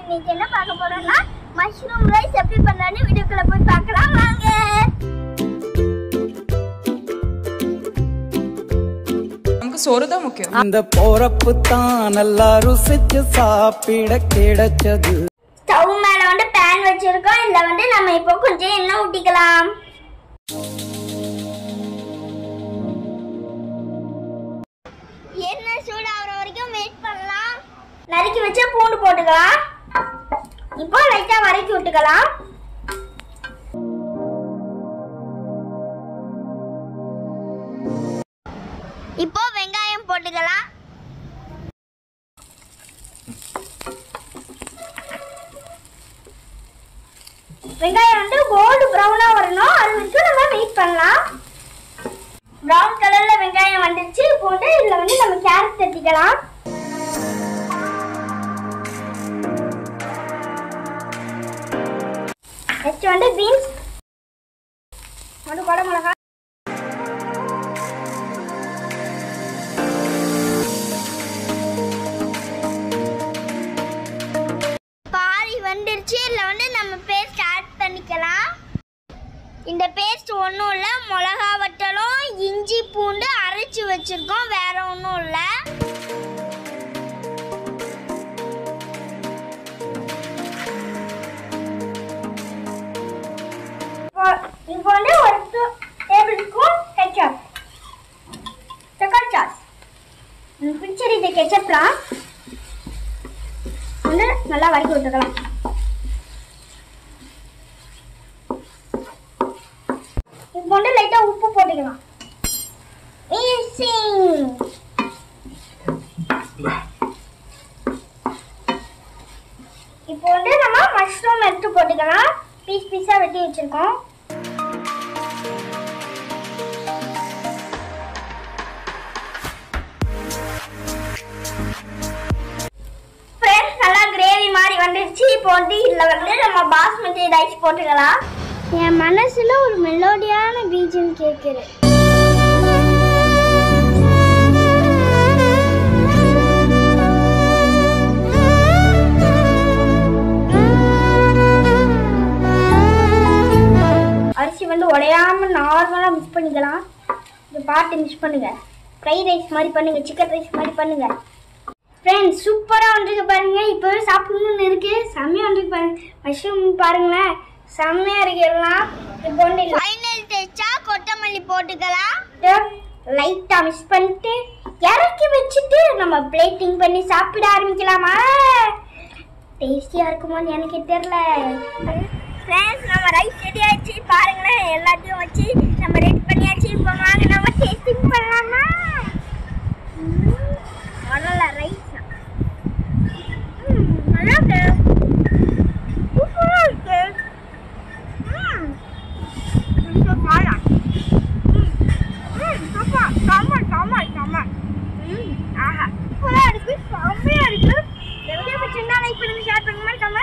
இன்னைக்கு என்ன பார்க்க போறோம்னா மஷ்ரூம் ரைஸ் எப்படி பண்ணலாம்னு வீடியோக்குள்ள போய் பார்க்கலாம் வாங்க நமக்கு சோறு தான் முக்கியம் அந்த போறப்பு தான் நல்லா ருசிச்சு சாப்பிட கிடைச்சது ஸ்டவ் மேல வந்து பேன் வச்சிருக்கோம் இதுல வந்து நம்ம இப்போ கொஞ்சம் எண்ணெய் ஊத்திக்கலாம் எண்ணெய் சூடாகிற வரைக்கும் வெயிட் பண்ணலாம் நறுக்கி வச்ச பூண்டு போட்டுக்கலாம் இப்போ லைட்டா வதக்கி விட்டுக்கலாம் இப்போ வெங்காயம் போட்டுக்கலாம் வெங்காயம் வந்து கோல்டு ப்ரௌனா வரணும் அது வரைக்கும் நம்ம வெயிட் பண்ணலாம் ப்ரௌன் கலர்ல வெங்காயம் வந்துருச்சு போட்டு இதுல வந்து நம்ம கேரட் தட்டிக்கலாம் நெக்ஸ்ட் வந்து பீன்ஸ் வந்து கொடை மிளகா பாதி வந்துருச்சு இதில் வந்து நம்ம பேஸ்ட் ஆட் பண்ணிக்கலாம் இந்த பேஸ்ட் ஒன்றும் இல்லை மிளகா வட்டலும் இஞ்சி பூண்டு அரைச்சி வச்சிருக்கோம் வேற ஒன்றும் இல்லை இப்போ வந்து ஒரு டேபிள் ஸ்பூன் கெச்சப் தக்காளி சாஸ் எனக்கு பிடிச்சது இந்த கெச்சப்லாம் வந்து நல்லா வதக்கி விட்டுக்கலாம் இப்போ வந்து லைட்டா உப்பு போட்டுக்கலாம் ஈஸிங் இப்போ வந்து நம்ம மஷ்ரூம் எடுத்து போட்டுக்கலாம் பீஸ் பீஸா வெட்டி வச்சிருக்கோம் ஃப்ரெண்ட்ஸ் நல்லா கிரேவி மாதிரி வந்துருச்சு இப்போ வந்து இதில் வந்து நம்ம பாஸ்மதி ரைஸ் போட்டுக்கலாம் என் மனசுல ஒரு மெலோடியான பீஜம் கேட்குது அரிசி வந்து உடையாம நார்மலாக மிக்ஸ் பண்ணிக்கலாம் இதை பார்த்து மிக்ஸ் பண்ணுங்க ஃப்ரைட் ரைஸ் மாதிரி பண்ணுங்க சிக்கன் ரைஸ் மாதிரி பண்ணுங்க ஃப்ரெண்ட்ஸ் சூப்பராக வந்துருக்கு பாருங்க இப்போவே சாப்பிடணும்னு இருக்கு செம்மையாக வந்துருக்கு பாருங்க மஷ்ரூம் பாருங்களேன் செம்மையாக இருக்கு எல்லாம் இப்போ வந்து ஃபைனல் டச்சா கொத்தமல்லி போட்டுக்கலாம் லைட்டாக மிக்ஸ் பண்ணிட்டு இறக்கி வச்சுட்டு நம்ம பிளேட்டிங் பண்ணி சாப்பிட ஆரம்பிக்கலாமா டேஸ்டியாக இருக்குமோன்னு எனக்கு தெரியல ஃப்ரெண்ட்ஸ் நம்ம ரைஸ் ரெடி ஆயிடுச்சு பாருங்களேன் எல்லாத்தையும் வச்சு நம்ம ரெடி பண்ணியாச்சு இப்போ வாங்க நம்ம டேஸ்டிங் பண்ணலாமா ம், முதல்ல ரைஸ் நல்லா இருக்கு சூப்பராக இருக்கு ம் கொஞ்சம் காலா ம் ம் சூப்பர் செம்ம செம்ம செம்ம ம் ஆஹா சூப்பராக இருக்கு செம்மையாக இருக்கு எவ்வளோ சின்ன லைக் பண்ணுங்க ஷேர் பண்ணுங்க கமெண்ட்